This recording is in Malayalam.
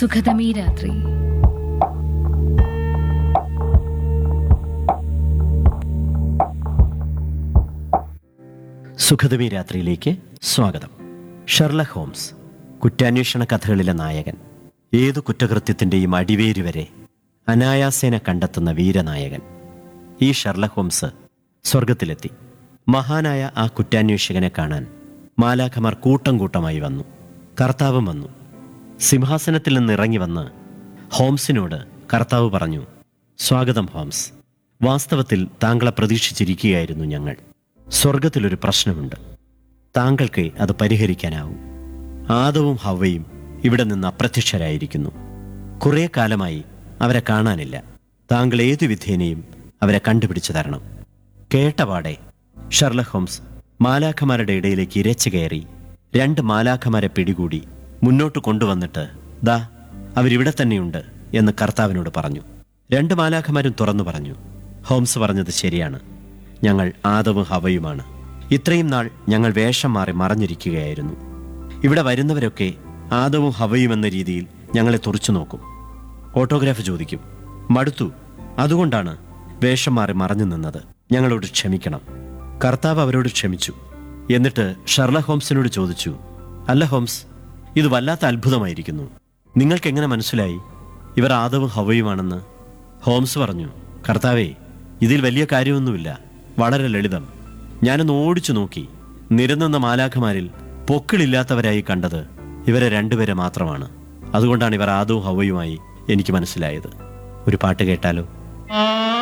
സുഖതമീ രാത്രി സുഖദമി രാത്രിയിലേക്ക് സ്വാഗതം ഷെർലക് ഹോംസ് കുറ്റാന്വേഷണ കഥകളിലെ നായകൻ ഏതു കുറ്റകൃത്യത്തിൻ്റെയും അടിവേര് വരെ അനായാസേന കണ്ടെത്തുന്ന വീരനായകൻ ഈ ഷെർലക് ഹോംസ് സ്വർഗത്തിലെത്തി മഹാനായ ആ കുറ്റാന്വേഷകനെ കാണാൻ മാലാഖമാർ കൂട്ടം കൂട്ടമായി വന്നു കർത്താവും വന്നു സിംഹാസനത്തിൽ നിന്ന് ഇറങ്ങി വന്ന് ഹോംസിനോട് കർത്താവ് പറഞ്ഞു സ്വാഗതം ഹോംസ് വാസ്തവത്തിൽ താങ്കളെ പ്രതീക്ഷിച്ചിരിക്കുകയായിരുന്നു ഞങ്ങൾ സ്വർഗത്തിലൊരു പ്രശ്നമുണ്ട് താങ്കൾക്ക് അത് പരിഹരിക്കാനാവും ആദവും ഹവയും ഇവിടെ നിന്ന് അപ്രത്യക്ഷരായിരിക്കുന്നു കുറേ കാലമായി അവരെ കാണാനില്ല താങ്കൾ ഏതു വിധേനയും അവരെ കണ്ടുപിടിച്ചു തരണം കേട്ടപാടെ ഷർലക് ഹോംസ് മാലാഖമാരുടെ ഇടയിലേക്ക് ഇരച്ചു കയറി രണ്ട് മാലാഖമാരെ പിടികൂടി മുന്നോട്ട് കൊണ്ടുവന്നിട്ട് ദാ അവരിവിടെ തന്നെയുണ്ട് എന്ന് കർത്താവിനോട് പറഞ്ഞു രണ്ട് മാലാഖമാരും തുറന്നു പറഞ്ഞു ഹോംസ് പറഞ്ഞത് ശരിയാണ് ഞങ്ങൾ ആദവും ഹവയുമാണ് ഇത്രയും നാൾ ഞങ്ങൾ വേഷം മാറി മറഞ്ഞിരിക്കുകയായിരുന്നു ഇവിടെ വരുന്നവരൊക്കെ ആദവും ഹവയും എന്ന രീതിയിൽ ഞങ്ങളെ തുറച്ചു നോക്കും ഓട്ടോഗ്രാഫ് ചോദിക്കും മടുത്തു അതുകൊണ്ടാണ് വേഷം മാറി മറഞ്ഞു നിന്നത് ഞങ്ങളോട് ക്ഷമിക്കണം കർത്താവ് അവരോട് ക്ഷമിച്ചു എന്നിട്ട് ഷർല ഹോംസിനോട് ചോദിച്ചു അല്ല ഹോംസ് ഇത് വല്ലാത്ത അത്ഭുതമായിരിക്കുന്നു നിങ്ങൾക്ക് എങ്ങനെ മനസ്സിലായി ഇവർ ആദവും ഹവയുമാണെന്ന് ഹോംസ് പറഞ്ഞു കർത്താവേ ഇതിൽ വലിയ കാര്യമൊന്നുമില്ല വളരെ ലളിതം ഞാനൊന്ന് ഓടിച്ചു നോക്കി നിരന്നുന്ന മാലാഖമാരിൽ പൊക്കിളില്ലാത്തവരായി കണ്ടത് ഇവരെ രണ്ടുപേരെ മാത്രമാണ് അതുകൊണ്ടാണ് ഇവർ ആദവും ഹവയുമായി എനിക്ക് മനസ്സിലായത് ഒരു പാട്ട് കേട്ടാലോ